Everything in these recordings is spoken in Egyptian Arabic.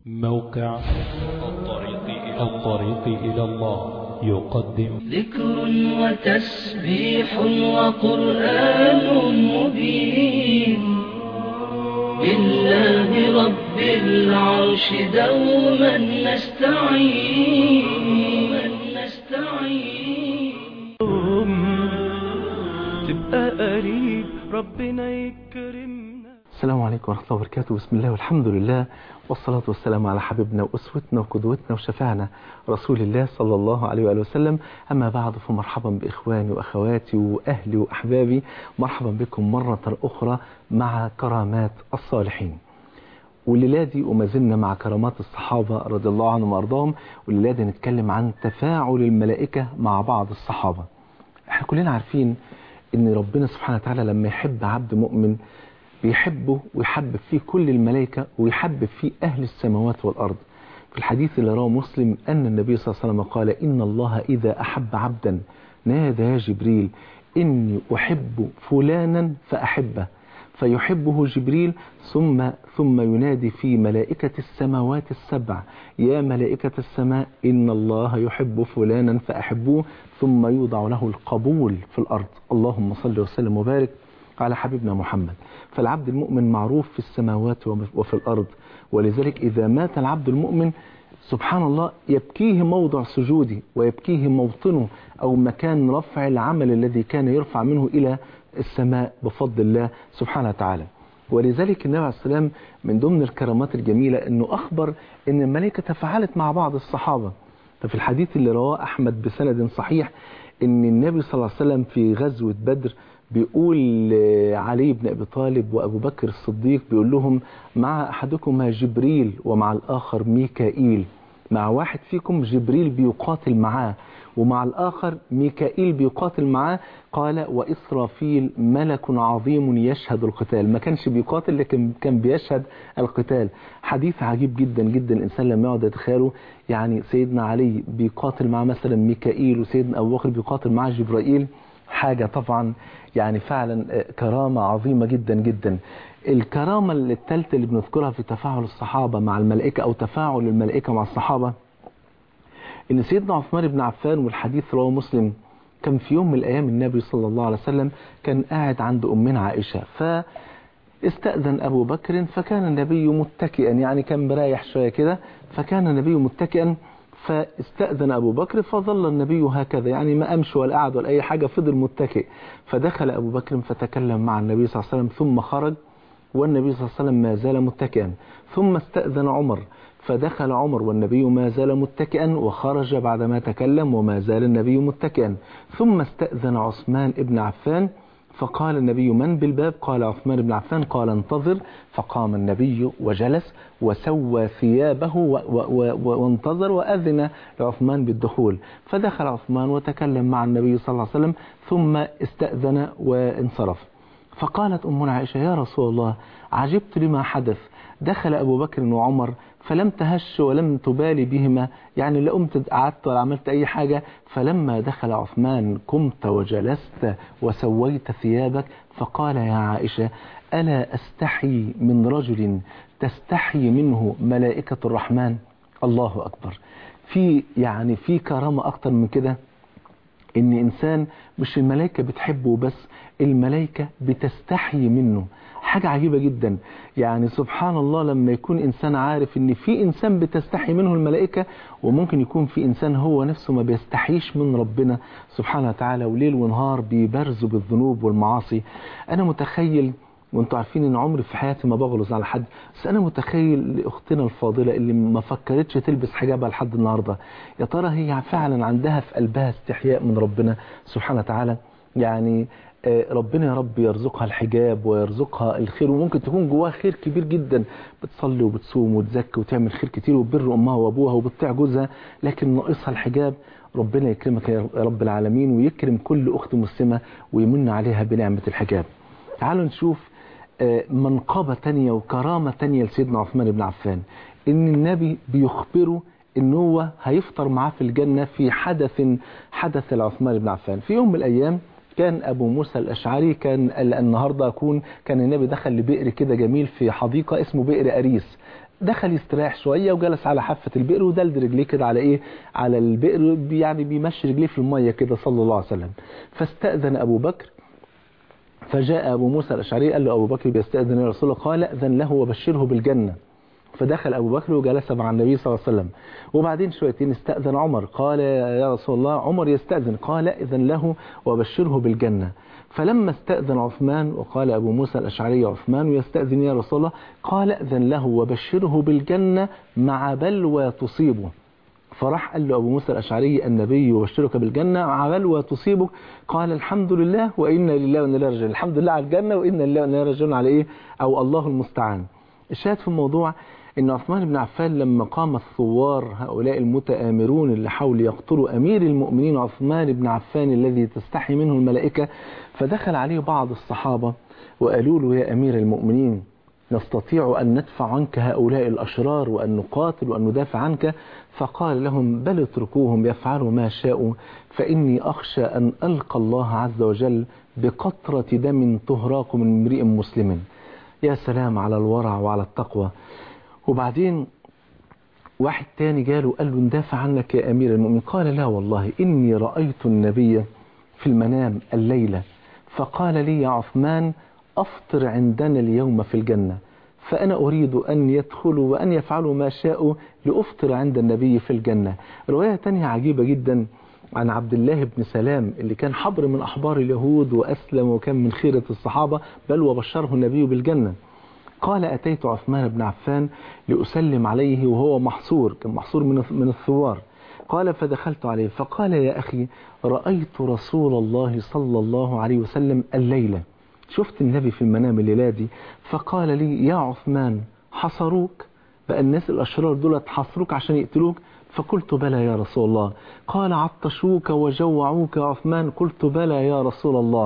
موقع الطريق إلى, الطريق إلى الله يقدم ذكر وتسبيح وقرآن مبين بالله رب العرش دوما نستعين نستعين تبقى قريب ربنا يكرمنا السلام عليكم ورحمة الله وبركاته بسم الله والحمد لله والصلاة والسلام على حبيبنا وأسوتنا وقدوتنا وشفعنا رسول الله صلى الله عليه وآله وسلم أما بعد فمرحبا بإخواني وأخواتي وأهلي وأحبابي مرحبا بكم مرة أخرى مع كرامات الصالحين والليلة دي وما زلنا مع كرامات الصحابة رضي الله عنهم وأرضاهم والليلة دي نتكلم عن تفاعل الملائكة مع بعض الصحابة احنا كلنا عارفين ان ربنا سبحانه وتعالى لما يحب عبد مؤمن بيحبه ويحبب فيه كل الملائكة ويحبب فيه أهل السماوات والأرض في الحديث اللي رواه مسلم أن النبي صلى الله عليه وسلم قال إن الله إذا أحب عبدا نادى يا جبريل إني أحب فلانا فأحبه فيحبه جبريل ثم ثم ينادي في ملائكة السماوات السبع يا ملائكة السماء إن الله يحب فلانا فأحبوه ثم يوضع له القبول في الأرض اللهم صل وسلم وبارك على حبيبنا محمد فالعبد المؤمن معروف في السماوات وفي الأرض ولذلك إذا مات العبد المؤمن سبحان الله يبكيه موضع سجوده ويبكيه موطنه أو مكان رفع العمل الذي كان يرفع منه إلى السماء بفضل الله سبحانه وتعالى ولذلك النبي عليه السلام من ضمن الكرامات الجميلة أنه أخبر أن الملائكة تفاعلت مع بعض الصحابة ففي الحديث اللي رواه أحمد بسند صحيح أن النبي صلى الله عليه وسلم في غزوة بدر بيقول علي بن أبي طالب وأبو بكر الصديق بيقول لهم مع أحدكما جبريل ومع الآخر ميكائيل مع واحد فيكم جبريل بيقاتل معاه ومع الآخر ميكائيل بيقاتل معاه قال وإسرافيل ملك عظيم يشهد القتال ما كانش بيقاتل لكن كان بيشهد القتال حديث عجيب جدا جدا الإنسان لما يقعد يتخيله يعني سيدنا علي بيقاتل مع مثلا ميكائيل وسيدنا أبو بكر بيقاتل مع جبرائيل حاجة طبعا يعني فعلا كرامة عظيمة جدا جدا الكرامة الثالثة اللي بنذكرها في تفاعل الصحابة مع الملائكة أو تفاعل الملائكة مع الصحابة إن سيدنا عثمان بن عفان والحديث رواه مسلم كان في يوم من الأيام النبي صلى الله عليه وسلم كان قاعد عند أمنا عائشة فاستأذن أبو بكر فكان النبي متكئا يعني كان مريح شوية كده فكان النبي متكئا فاستأذن أبو بكر فظل النبي هكذا يعني ما أمشي ولا قعد ولا أي حاجة فضل متكئ فدخل أبو بكر فتكلم مع النبي صلى الله عليه وسلم ثم خرج والنبي صلى الله عليه وسلم ما زال متكئا ثم استأذن عمر فدخل عمر والنبي ما زال متكئا وخرج بعدما تكلم وما زال النبي متكئا ثم استأذن عثمان ابن عفان فقال النبي من بالباب قال عثمان بن عفان قال انتظر فقام النبي وجلس وسوى ثيابه وانتظر وأذن لعثمان بالدخول فدخل عثمان وتكلم مع النبي صلى الله عليه وسلم ثم استأذن وانصرف فقالت أمنا عائشة يا رسول الله عجبت لما حدث دخل أبو بكر وعمر فلم تهش ولم تبالي بهما يعني لا قمت قعدت ولا عملت أي حاجة فلما دخل عثمان قمت وجلست وسويت ثيابك فقال يا عائشة ألا أستحي من رجل تستحي منه ملائكة الرحمن الله أكبر في يعني في كرامة أكتر من كده ان انسان مش الملائكة بتحبه بس الملائكة بتستحي منه حاجة عجيبة جدا يعني سبحان الله لما يكون إنسان عارف إن في إنسان بتستحي منه الملائكة وممكن يكون في إنسان هو نفسه ما بيستحيش من ربنا سبحانه وتعالى وليل ونهار بيبرزوا بالذنوب والمعاصي أنا متخيل وانتوا عارفين ان عمري في حياتي ما بغلظ على حد بس انا متخيل لاختنا الفاضله اللي ما فكرتش تلبس حجابها لحد النهارده يا ترى هي فعلا عندها في قلبها استحياء من ربنا سبحانه وتعالى يعني ربنا يا رب يرزقها الحجاب ويرزقها الخير وممكن تكون جواها خير كبير جدا بتصلي وبتصوم وتزكي وتعمل خير كتير وبر امها وابوها وبتطيع جوزها لكن ناقصها الحجاب ربنا يكرمك يا رب العالمين ويكرم كل اخت مسلمه ويمن عليها بنعمه الحجاب تعالوا نشوف منقبة تانية وكرامة تانية لسيدنا عثمان بن عفان ان النبي بيخبره ان هو هيفطر معاه في الجنة في حدث حدث لعثمان بن عفان في يوم من الايام كان ابو موسى الاشعري كان النهارده اكون كان النبي دخل لبئر كده جميل في حديقة اسمه بئر اريس دخل يستريح شوية وجلس على حافة البئر ودلد رجليه كده على ايه على البئر يعني بيمشي رجليه في المية كده صلى الله عليه وسلم فاستأذن أبو بكر فجاء أبو موسى الأشعري قال له أبو بكر بيستأذن يا رسول الله قال أذن له وبشره بالجنة فدخل أبو بكر وجلس مع النبي صلى الله عليه وسلم وبعدين شويتين استأذن عمر قال يا رسول الله عمر يستأذن قال إذن له وبشره بالجنة فلما استأذن عثمان وقال أبو موسى الأشعري عثمان يستأذن يا رسول الله قال أذن له وبشره بالجنة مع بلوى تصيبه فراح قال له أبو موسى الأشعري النبي يبشرك بالجنة مع بلوى تصيبك قال الحمد لله وإنا لله وإنا إليه راجعون الحمد لله على الجنة وإنا لله وإنا إليه راجعون على إيه أو الله المستعان الشاهد في الموضوع ان عثمان بن عفان لما قام الثوار هؤلاء المتآمرون اللي حاولوا يقتلوا أمير المؤمنين عثمان بن عفان الذي تستحي منه الملائكة فدخل عليه بعض الصحابة وقالوا له يا أمير المؤمنين نستطيع أن ندفع عنك هؤلاء الأشرار وأن نقاتل وأن ندافع عنك فقال لهم بل اتركوهم يفعلوا ما شاءوا فإني أخشى أن ألقى الله عز وجل بقطرة دم تهراق من امرئ مسلم يا سلام على الورع وعلى التقوى وبعدين واحد تاني جاله قال له ندافع عنك يا أمير المؤمنين قال لا والله إني رأيت النبي في المنام الليلة فقال لي يا عثمان أفطر عندنا اليوم في الجنة فأنا أريد أن يدخلوا وأن يفعلوا ما شاءوا لأفطر عند النبي في الجنة رواية تانية عجيبة جدا عن عبد الله بن سلام اللي كان حبر من أحبار اليهود وأسلم وكان من خيرة الصحابة بل وبشره النبي بالجنة قال أتيت عثمان بن عفان لأسلم عليه وهو محصور كان محصور من من الثوار قال فدخلت عليه فقال يا أخي رأيت رسول الله صلى الله عليه وسلم الليلة شفت النبي في المنام الليلة دي فقال لي يا عثمان حصروك بقى الناس الأشرار دول حصروك عشان يقتلوك فقلت بلى يا رسول الله قال عطشوك وجوعوك يا عثمان قلت بلى يا رسول الله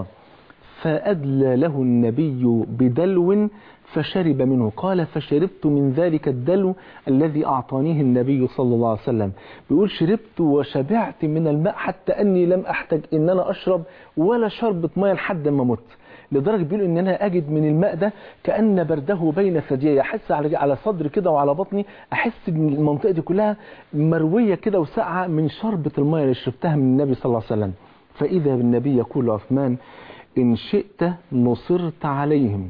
فأدلى له النبي بدلو فشرب منه قال فشربت من ذلك الدلو الذي أعطانيه النبي صلى الله عليه وسلم بيقول شربت وشبعت من الماء حتى أني لم أحتاج أن أنا أشرب ولا شربة مية لحد ما مت لدرجة بيقول ان انا اجد من الماء ده كأن برده بين ثديي احس على على صدري كده وعلى بطني احس ان المنطقة دي كلها مروية كده وساقعة من شربة الماء اللي شربتها من النبي صلى الله عليه وسلم فاذا بالنبي يقول عثمان ان شئت نصرت عليهم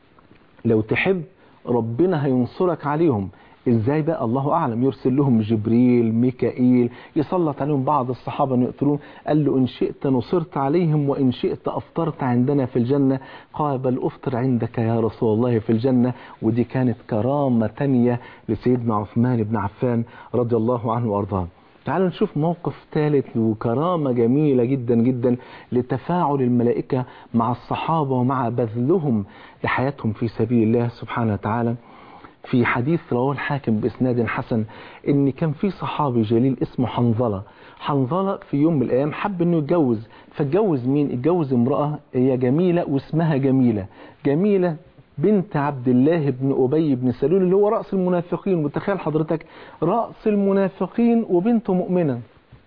لو تحب ربنا هينصرك عليهم ازاي بقى الله اعلم يرسل لهم جبريل ميكائيل يسلط عليهم بعض الصحابه ان يقتلوه قال له ان شئت نصرت عليهم وان شئت افطرت عندنا في الجنه قال بل افطر عندك يا رسول الله في الجنه ودي كانت كرامه تانية لسيدنا عثمان بن عفان رضي الله عنه وارضاه تعالوا نشوف موقف ثالث وكرامة جميلة جدا جدا لتفاعل الملائكة مع الصحابة ومع بذلهم لحياتهم في سبيل الله سبحانه وتعالى في حديث رواه الحاكم بإسناد حسن إن كان في صحابي جليل اسمه حنظلة حنظلة في يوم من الأيام حب إنه يتجوز فاتجوز مين؟ اتجوز امرأة هي جميلة واسمها جميلة جميلة بنت عبد الله بن أبي بن سلول اللي هو رأس المنافقين متخيل حضرتك رأس المنافقين وبنته مؤمنة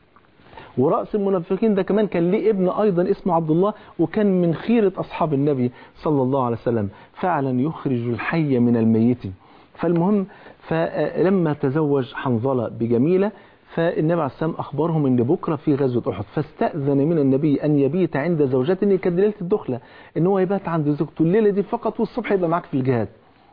ورأس المنافقين ده كمان كان ليه ابن أيضا اسمه عبد الله وكان من خيرة أصحاب النبي صلى الله عليه وسلم فعلا يخرج الحي من الميت فالمهم فلما تزوج حنظلة بجميلة فالنبي عليه السلام أخبرهم أن بكرة في غزوة أحد فاستأذن من النبي أن يبيت عند زوجته إن كانت ليلة الدخلة إن هو يبات عند زوجته الليلة دي فقط والصبح يبقى معاك في الجهاد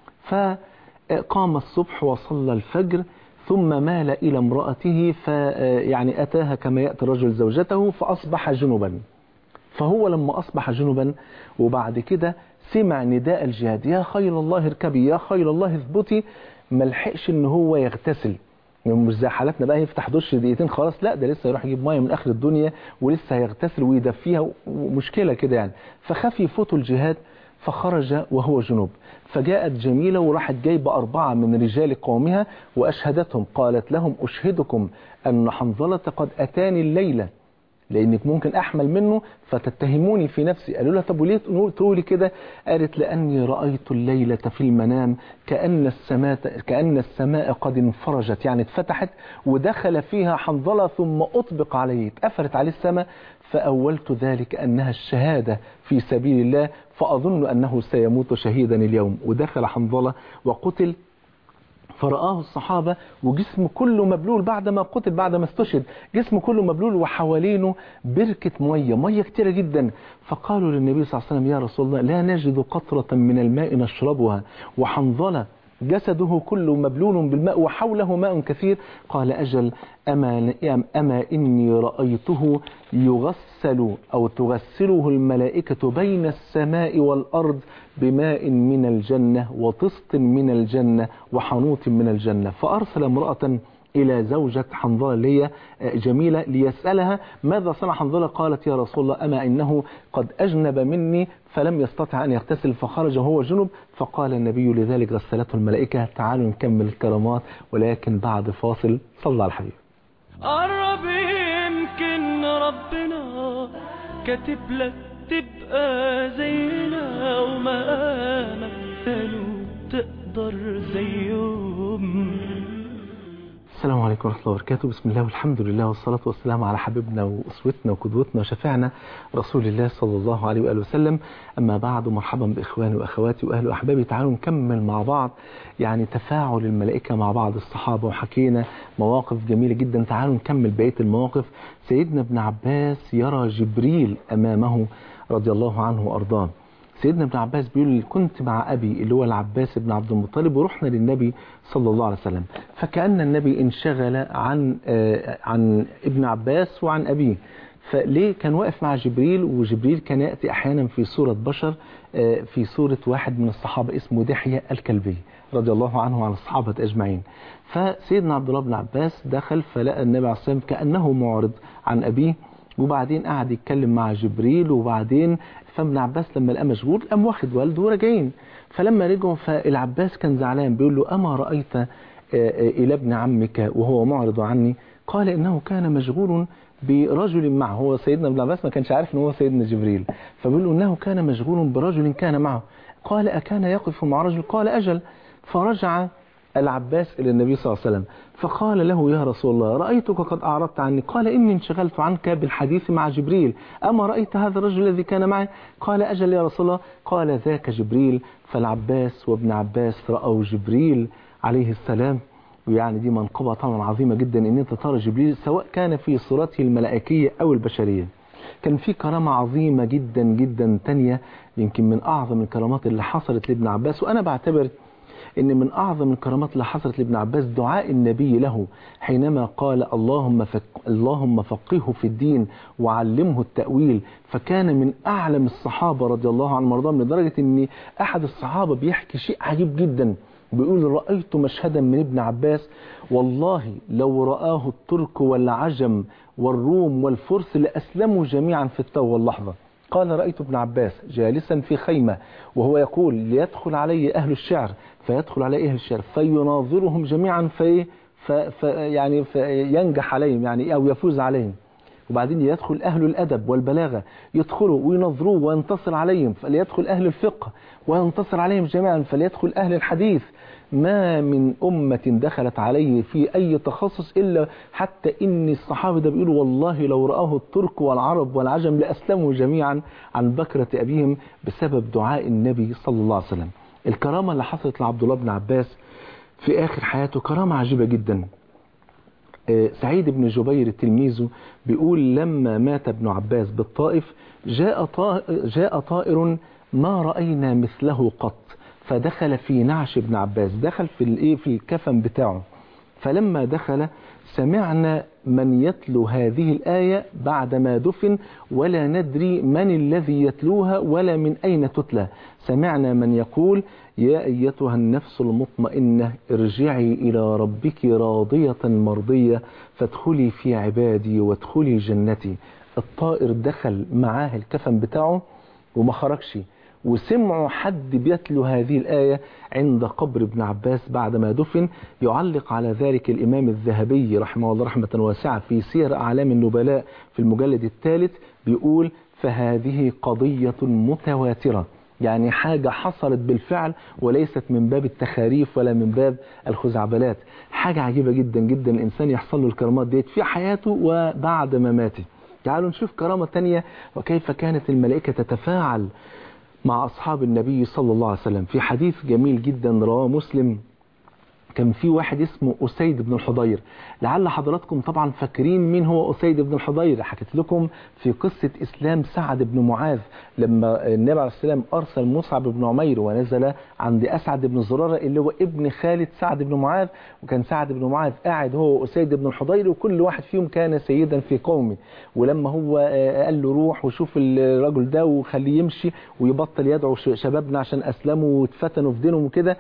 فقام الصبح وصلى الفجر ثم مال إلى امرأته فيعني أتاها كما يأتي الرجل زوجته فأصبح جنبا فهو لما أصبح جنبا وبعد كده سمع نداء الجهاد يا خيل الله اركبي يا خيل الله اثبتي ملحقش ان هو يغتسل يعني مش زي حالاتنا بقى يفتح دش دقيقتين خلاص لا ده لسه يروح يجيب ميه من اخر الدنيا ولسه هيغتسل ويدفيها ومشكله كده يعني فخاف يفوتوا الجهاد فخرج وهو جنوب فجاءت جميلة وراحت جايبة أربعة من رجال قومها وأشهدتهم قالت لهم أشهدكم أن حنظلة قد أتاني الليلة لانك ممكن احمل منه فتتهموني في نفسي قالوا لها طب وليه تقولي كده قالت لاني رايت الليله في المنام كان السماء كان السماء قد انفرجت يعني اتفتحت ودخل فيها حنظله ثم اطبق عليه اتقفلت عليه السماء فاولت ذلك انها الشهاده في سبيل الله فاظن انه سيموت شهيدا اليوم ودخل حنظله وقتل فرآه الصحابة وجسمه كله مبلول بعد ما قتل بعد ما استشهد جسمه كله مبلول وحوالينه بركة مية مية كتيرة جدا فقالوا للنبي صلى الله عليه وسلم يا رسول الله لا نجد قطرة من الماء نشربها وحنظلة جسده كله مبلول بالماء وحوله ماء كثير قال أجل أما, أما إني رأيته يغسل أو تغسله الملائكة بين السماء والأرض بماء من الجنة وطست من الجنة وحنوط من الجنة فأرسل امرأة إلى زوجة حنظلة اللي هي جميلة ليسألها ماذا صنع حنظلة قالت يا رسول الله أما إنه قد أجنب مني فلم يستطع أن يغتسل فخرج وهو جنب فقال النبي لذلك غسلته الملائكة تعالوا نكمل الكرامات ولكن بعد فاصل صلى على الحبيب قرب يمكن ربنا كاتب لك تبقى زينا ومقامك تلو تقدر زيهم السلام عليكم ورحمة الله وبركاته بسم الله والحمد لله والصلاة والسلام على حبيبنا وأسوتنا وقدوتنا وشفيعنا رسول الله صلى الله عليه وآله وسلم أما بعد مرحبا بإخواني وأخواتي وأهل وأحبابي تعالوا نكمل مع بعض يعني تفاعل الملائكة مع بعض الصحابة وحكينا مواقف جميلة جدا تعالوا نكمل بقية المواقف سيدنا ابن عباس يرى جبريل أمامه رضي الله عنه وأرضاه سيدنا ابن عباس بيقول كنت مع أبي اللي هو العباس بن عبد المطلب ورحنا للنبي صلى الله عليه وسلم فكأن النبي انشغل عن آه عن ابن عباس وعن أبيه فليه كان واقف مع جبريل وجبريل كان يأتي أحيانا في صورة بشر آه في صورة واحد من الصحابة اسمه دحية الكلبي رضي الله عنه وعن الصحابة أجمعين فسيدنا عبد الله بن عباس دخل فلقى النبي عليه الصلاة والسلام كأنه معرض عن أبيه وبعدين قعد يتكلم مع جبريل وبعدين فابن عباس لما لقى مشغول قام واخد والده وراجعين فلما رجعوا فالعباس كان زعلان بيقول له أما رأيت إلى ابن عمك وهو معرض عني قال إنه كان مشغول برجل معه هو سيدنا ابن عباس ما كانش عارف ان هو سيدنا جبريل فبيقول له انه كان مشغول برجل كان معه قال أكان يقف مع رجل قال أجل فرجع العباس إلى النبي صلى الله عليه وسلم فقال له يا رسول الله رأيتك قد أعرضت عني قال إني انشغلت عنك بالحديث مع جبريل أما رأيت هذا الرجل الذي كان معي قال أجل يا رسول الله قال ذاك جبريل فالعباس وابن عباس رأوا جبريل عليه السلام ويعني دي منقبة طبعا عظيمة جدا ان انت ترى جبريل سواء كان في صورته الملائكية او البشرية كان في كرامة عظيمة جدا جدا تانية يمكن من اعظم الكرامات اللي حصلت لابن عباس وانا بعتبر ان من اعظم الكرامات اللي حصلت لابن عباس دعاء النبي له حينما قال اللهم فك اللهم فقهه في الدين وعلمه التأويل فكان من اعلم الصحابة رضي الله عنهم وارضاهم لدرجة ان احد الصحابة بيحكي شيء عجيب جدا بيقول رأيت مشهدا من ابن عباس والله لو رآه الترك والعجم والروم والفرس لأسلموا جميعا في التو واللحظة قال رأيت ابن عباس جالسا في خيمة وهو يقول ليدخل علي أهل الشعر فيدخل علي أهل الشعر فيناظرهم جميعا في ف ف يعني فينجح عليهم يعني أو يفوز عليهم وبعدين يدخل أهل الأدب والبلاغة يدخلوا وينظروه وينتصر عليهم فليدخل أهل الفقه وينتصر عليهم جميعا فليدخل أهل الحديث ما من أمة دخلت عليه في أي تخصص إلا حتى إن الصحابة ده بيقولوا والله لو رآه الترك والعرب والعجم لأسلموا جميعا عن بكرة أبيهم بسبب دعاء النبي صلى الله عليه وسلم الكرامة اللي حصلت لعبد الله بن عباس في آخر حياته كرامة عجيبة جدا سعيد بن جبير تلميذه بيقول لما مات ابن عباس بالطائف جاء طائر, جاء طائر ما رأينا مثله قط فدخل في نعش ابن عباس دخل في الايه في الكفن بتاعه فلما دخل سمعنا من يتلو هذه الآية بعدما دفن ولا ندري من الذي يتلوها ولا من أين تتلى سمعنا من يقول يا أيتها النفس المطمئنة ارجعي إلى ربك راضية مرضية فادخلي في عبادي وادخلي جنتي الطائر دخل معاه الكفن بتاعه وما خرجش وسمعوا حد بيتلو هذه الآية عند قبر ابن عباس بعدما دفن يعلق على ذلك الإمام الذهبي رحمه الله رحمة واسعة في سير أعلام النبلاء في المجلد الثالث بيقول فهذه قضية متواترة يعني حاجة حصلت بالفعل وليست من باب التخاريف ولا من باب الخزعبلات حاجة عجيبة جدا جدا الإنسان يحصل له الكرامات ديت في حياته وبعد مماته تعالوا نشوف كرامة تانية وكيف كانت الملائكة تتفاعل مع أصحاب النبي صلى الله عليه وسلم في حديث جميل جدا رواه مسلم كان في واحد اسمه أسيد بن الحضير لعل حضراتكم طبعا فاكرين مين هو أسيد بن الحضير حكيت لكم في قصة إسلام سعد بن معاذ لما النبي عليه السلام أرسل مصعب بن عمير ونزل عند أسعد بن زرارة اللي هو ابن خالد سعد بن معاذ وكان سعد بن معاذ قاعد هو وأسيد بن الحضير وكل واحد فيهم كان سيدا في قومه ولما هو قال له روح وشوف الرجل ده وخليه يمشي ويبطل يدعو شبابنا عشان أسلموا واتفتنوا في دينهم وكده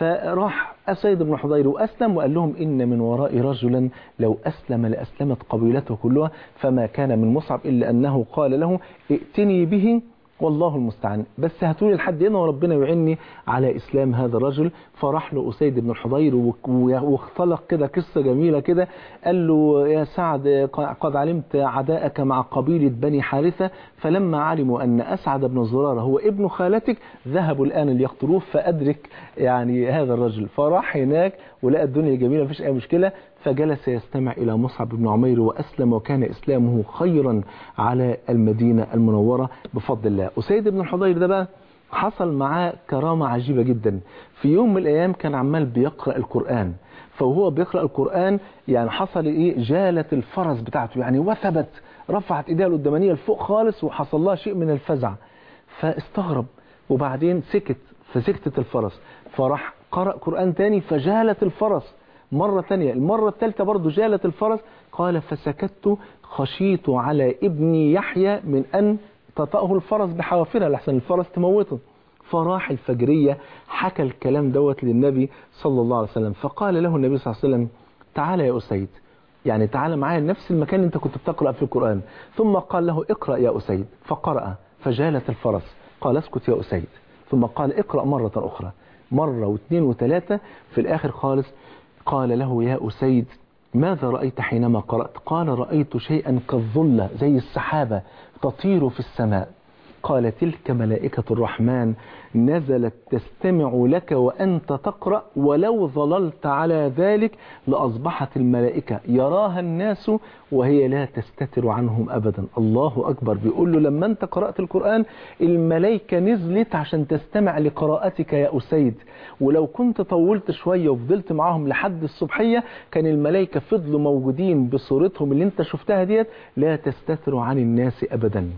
فراح أسيد بن حضير وأسلم وقال لهم إن من ورائي رجلا لو أسلم لأسلمت قبيلته كلها فما كان من مصعب إلا أنه قال له ائتني به والله المستعان بس هاتولي لحد هنا وربنا يعني على إسلام هذا الرجل فراح له أسيد بن الحضير واختلق كده قصة جميلة كده قال له يا سعد قد علمت عداءك مع قبيلة بني حارثة فلما علموا أن أسعد بن زرارة هو ابن خالتك ذهبوا الآن ليقتلوه فأدرك يعني هذا الرجل فراح هناك ولقى الدنيا جميلة مفيش أي مشكلة فجلس يستمع إلى مصعب بن عمير وأسلم وكان إسلامه خيرا على المدينة المنورة بفضل الله أسيد بن الحضير ده بقى حصل معاه كرامة عجيبة جدا في يوم من الأيام كان عمال بيقرأ القرآن فهو بيقرأ القرآن يعني حصل إيه جالت الفرس بتاعته يعني وثبت رفعت إيديها القدامانية لفوق خالص وحصل لها شيء من الفزع فاستغرب وبعدين سكت فسكتت الفرس فراح قرأ قرآن تاني فجالت الفرس مرة تانية المرة الثالثة برضو جالت الفرس قال فسكت خشيت على ابني يحيى من أن تطأه الفرس بحوافرها لحسن الفرس تموته فراح الفجرية حكى الكلام دوت للنبي صلى الله عليه وسلم فقال له النبي صلى الله عليه وسلم تعالى يا أسيد يعني تعالى معايا نفس المكان اللي انت كنت بتقرأ في القرآن ثم قال له اقرأ يا أسيد فقرأ فجالت الفرس قال اسكت يا أسيد ثم قال اقرأ مرة أخرى مرة واثنين وثلاثة في الآخر خالص قال له يا أسيد ماذا رأيت حينما قرأت قال رأيت شيئا كالظلة زي السحابة تطير في السماء قال تلك ملائكة الرحمن نزلت تستمع لك وأنت تقرأ ولو ظللت على ذلك لأصبحت الملائكة يراها الناس وهي لا تستتر عنهم أبدا الله أكبر بيقول له لما أنت قرأت القرآن الملائكة نزلت عشان تستمع لقراءتك يا أسيد ولو كنت طولت شوية وفضلت معاهم لحد الصبحية كان الملائكة فضلوا موجودين بصورتهم اللي انت شفتها ديت لا تستتر عن الناس أبدا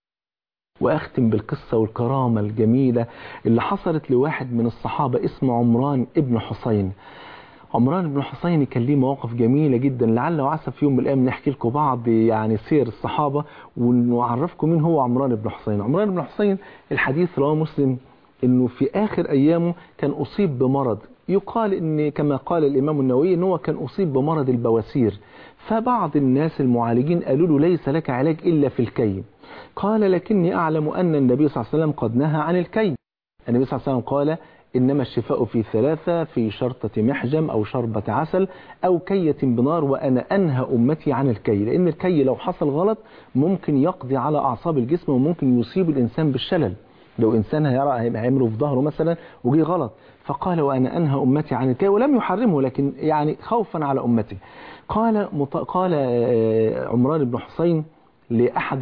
وأختم بالقصة والكرامة الجميلة اللي حصلت لواحد من الصحابة اسمه عمران ابن حسين عمران بن حسين كان ليه مواقف جميلة جدا لعل وعسى في يوم من الأيام نحكي لكم بعض يعني سير الصحابة ونعرفكم مين هو عمران بن حسين عمران بن حسين الحديث رواه مسلم انه في اخر ايامه كان اصيب بمرض يقال ان كما قال الامام النووي ان هو كان اصيب بمرض البواسير فبعض الناس المعالجين قالوا له ليس لك علاج الا في الكي قال لكني اعلم ان النبي صلى الله عليه وسلم قد نهى عن الكي النبي صلى الله عليه وسلم قال إنما الشفاء في ثلاثة في شرطة محجم أو شربة عسل أو كية بنار وأنا أنهى أمتي عن الكي لأن الكي لو حصل غلط ممكن يقضي على أعصاب الجسم وممكن يصيب الإنسان بالشلل لو إنسان هيرى هيعمله في ظهره مثلا وجي غلط فقال وأنا أنهى أمتي عن الكي ولم يحرمه لكن يعني خوفا على أمتي قال مط... قال عمران بن حسين لأحد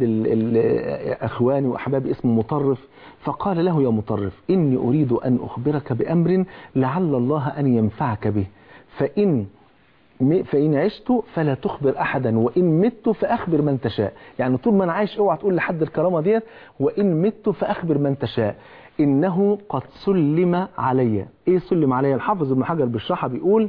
الأخوان وأحبابي اسمه مطرف فقال له يا مطرف إني أريد أن أخبرك بأمر لعل الله أن ينفعك به فإن فإن عشت فلا تخبر أحدا وإن مت فأخبر من تشاء يعني طول ما أنا عايش اوعى تقول لحد الكرامة ديت وإن مت فأخبر من تشاء إنه قد سلم علي إيه سلم علي الحافظ ابن حجر بالشرحة بيقول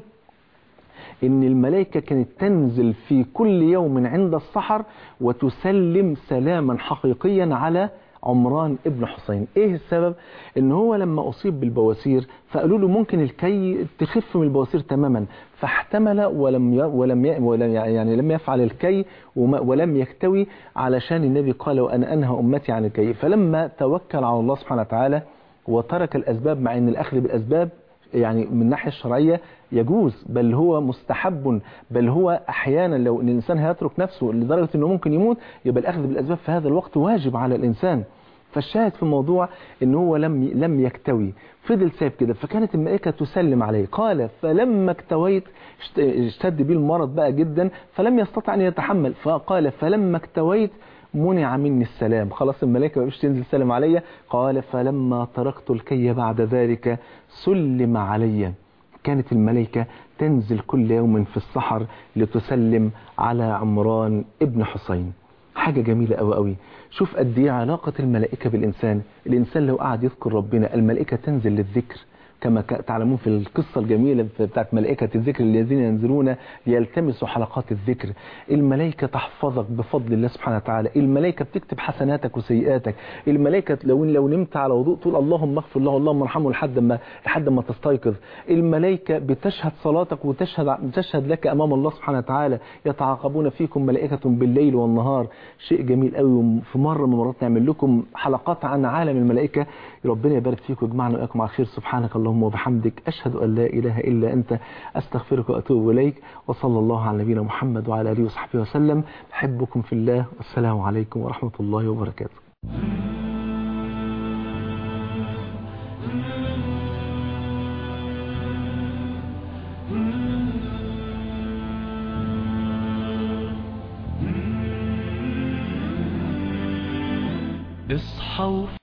ان الملائكة كانت تنزل في كل يوم عند السحر وتسلم سلاما حقيقيا على عمران ابن حسين ايه السبب ان هو لما اصيب بالبواسير فقالوا له ممكن الكي تخف من البواسير تماما فاحتمل ولم ي... ولم ي... ولم يعني لم يفعل الكي وما... ولم يكتوي علشان النبي قال وانا انهى امتي عن الكي فلما توكل على الله سبحانه وتعالى وترك الاسباب مع ان الاخذ بالاسباب يعني من الناحية الشرعية يجوز بل هو مستحب بل هو أحيانا لو أن الإنسان هيترك نفسه لدرجة أنه ممكن يموت يبقى الأخذ بالأسباب في هذا الوقت واجب على الإنسان فالشاهد في الموضوع أنه هو لم لم يكتوي فضل سايب كده فكانت الملائكة تسلم عليه قال فلما اكتويت اشتد بي المرض بقى جدا فلم يستطع أن يتحمل فقال فلما اكتويت منع مني السلام خلاص الملائكة ما بقتش تنزل سلام عليا قال فلما تركت الكي بعد ذلك سلم علي كانت الملائكة تنزل كل يوم في السحر لتسلم على عمران ابن حسين حاجة جميلة قوي قوي شوف قد ايه علاقة الملائكة بالإنسان الإنسان لو قعد يذكر ربنا الملائكة تنزل للذكر كما ك- تعلمون في القصة الجميلة بتاعت ملائكة الذكر الذين ينزلون ليلتمسوا حلقات الذكر الملائكة تحفظك بفضل الله سبحانه وتعالى الملائكة بتكتب حسناتك وسيئاتك الملائكة لو لو نمت على وضوء تقول اللهم اغفر له اللهم ارحمه لحد ما لحد ما تستيقظ الملائكة بتشهد صلاتك وتشهد تشهد لك أمام الله سبحانه وتعالى يتعاقبون فيكم ملائكة بالليل والنهار شيء جميل قوي وفي مرة من المرات نعمل لكم حلقات عن عالم الملائكة ربنا يبارك فيكم ويجمعنا وإياكم على خير سبحانك اللهم وبحمدك أشهد أن لا إله إلا أنت أستغفرك وأتوب إليك وصلى الله على نبينا محمد وعلى آله وصحبه وسلم بحبكم في الله والسلام عليكم ورحمة الله وبركاته اصحوا